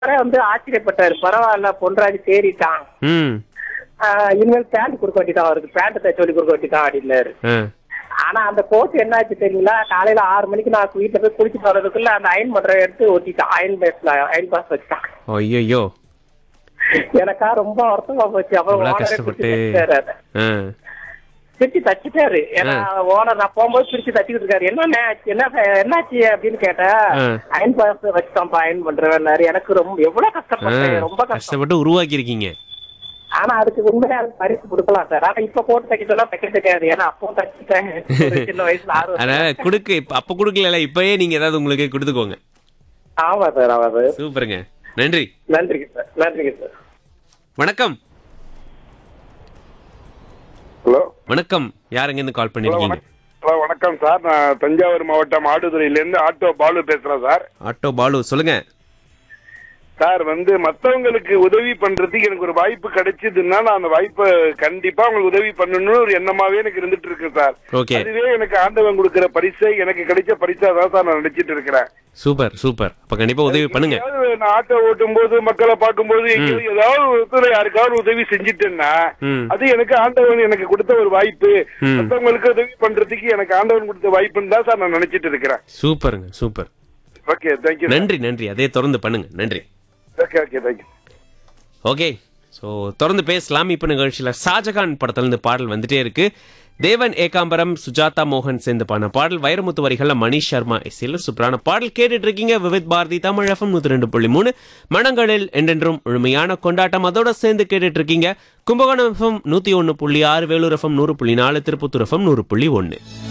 அவரே வந்து ஆச்சரியப்பட்டாரு பரவாயில்ல பொன்ராஜ் தேறிட்டான் ம் ஆஹ் இனிமேல் பேண்ட் கொடுக்க வேண்டியதான் அவருக்கு பேண்ட் தைச்சு சொல்லி கொடுக்க வேண்டியதான் அப்படின்னாரு ஆ ஆனா அந்த கோட் என்னாச்சு தெரியுங்களா காலையில ஆறு மணிக்கு நான் வீட்டுல போய் குளிச்சுட்டு வர்றதுக்குள்ள அந்த அயன் பண்ற எடுத்து ஒட்டிட்டான் அயன் பேஸ்ல அயன் பாஸ் வச்சுட்டான் ஐயோ எனக்கா ரொம்ப வருத்தமா போச்சு அப்புறம் இவ்வளவு ஓனரே கஷ்டப்பட்டு. பிடிச்சு தச்சுட்டாரு அதை. ஆ பிரிச்சு தச்சுட்டாரு ஏன்னா ஓனர் நான் போகும்போது பிரிச்சு தச்சுக்கிட்டு இருக்காரு என்ன என்ன என்னாச்சு அப்படின்னு கேட்டேன் ஆ. அயன் பாஸ் வச்சுட்டான்ப்பா அயன் பண்றவன்னாரு எனக்கு ரொம்ப எவ்வளவு ஆ, கஷ்டப்பட்டேன் ரொம்ப கஷ்டம் கஷ்டப்பட்டு உருவாக்கி இருக்கீங்க ஆனா அதுக்கு உண்மையா அதுக்கு பரிசு கொடுக்கலாம் சார் ஆனா இப்ப போட்டு தைக்க சொன்னா தைக்க தெரியாது ஏன்னா அப்போ தச்சுட்டேன் ஒரு சின்ன வயசுல ஆறு வருஷம். அதனால கொடுக்க இப்ப அப்ப கொடுக்கல இப்பயே நீங்க ஏதாவது உங்களுக்கு கொடுத்துக்கோங்க ஆமா சார் ஆமா சார் சூப்பருங்க நன்றி நன்றிங்க சார் நன்றிங்க சார் வணக்கம் ஹலோ வணக்கம் யாருங்க இருந்து கால் பண்ணிருக்கீங்க ஹலோ வணக்கம் சார் நான் தஞ்சாவூர் மாவட்டம் ஆடுதுறையிலேருந்து ஆட்டோ பாலு பேசுறேன் சார் ஆட்டோ பாலு சொல்லுங்க சார் வந்து மத்தவங்களுக்கு உதவி பண்றதுக்கு எனக்கு ஒரு வாய்ப்பு கிடைச்சதுன்னா நான் அந்த வாய்ப்பை கண்டிப்பா அவங்களுக்கு உதவி பண்ணணும்னு ஒரு எண்ணமாவே எனக்கு இருந்துட்டு இருக்கு சார் ஓகே அதுவே எனக்கு ஆண்டவன் கொடுக்கிற பரிசை எனக்கு கிடைச்ச பரிசா தான் சார் நான் நினைச்சிட்டு இருக்கிறேன் சூப்பர் சூப்பர் அப்ப கண்டிப்பா உதவி பண்ணுங்க எங்கேயாவது நான் ஆட்டோ ஓட்டும் போது மக்களை பார்க்கும்போது எங்கேயாவது ஏதாவது ஒருத்தர் யாருக்காவது உதவி செஞ்சுட்டேன்னா ம் அது எனக்கு ஆண்டவன் எனக்கு கொடுத்த ஒரு வாய்ப்பு ம். மத்தவங்களுக்கு உதவி பண்றதுக்கு எனக்கு ஆண்டவன் கொடுத்த வாய்ப்புன்னு தான் சார் நான் நினைச்சிட்டு இருக்கிறேன் சூப்பருங்க சூப்பர் ஓகே தேங்க்யூ நன்றி நன்றி அதே தொடர்ந்து பண்ணுங்க நன்றி okay okay thank you okay so தொடர்ந்து பேசலாம் இப்போ நிகழ்ச்சியில் ஷாஜகான் படத்துலேருந்து பாடல் வந்துட்டே இருக்கு தேவன் ஏகாம்பரம் சுஜாதா மோகன் சேர்ந்து பாடின பாடல் வைரமுத்து வரிகளில் மணிஷ் சர்மா இசையில் சூப்பரான பாடல் கேட்டுட்டு இருக்கீங்க விவித் பாரதி தமிழ் எஃப்எம் நூற்றி ரெண்டு புள்ளி மூணு மனங்களில் என்றென்றும் முழுமையான கொண்டாட்டம் அதோட சேர்ந்து கேட்டுட்டு இருக்கீங்க கும்பகோணம் எஃப்எம் நூற்றி ஒன்று புள்ளி ஆறு வேலூர் எஃப்எம் நூறு புள்ளி நாலு திருப்பத்தூர் எஃப்எம் நூறு புள்ளி ஒன்று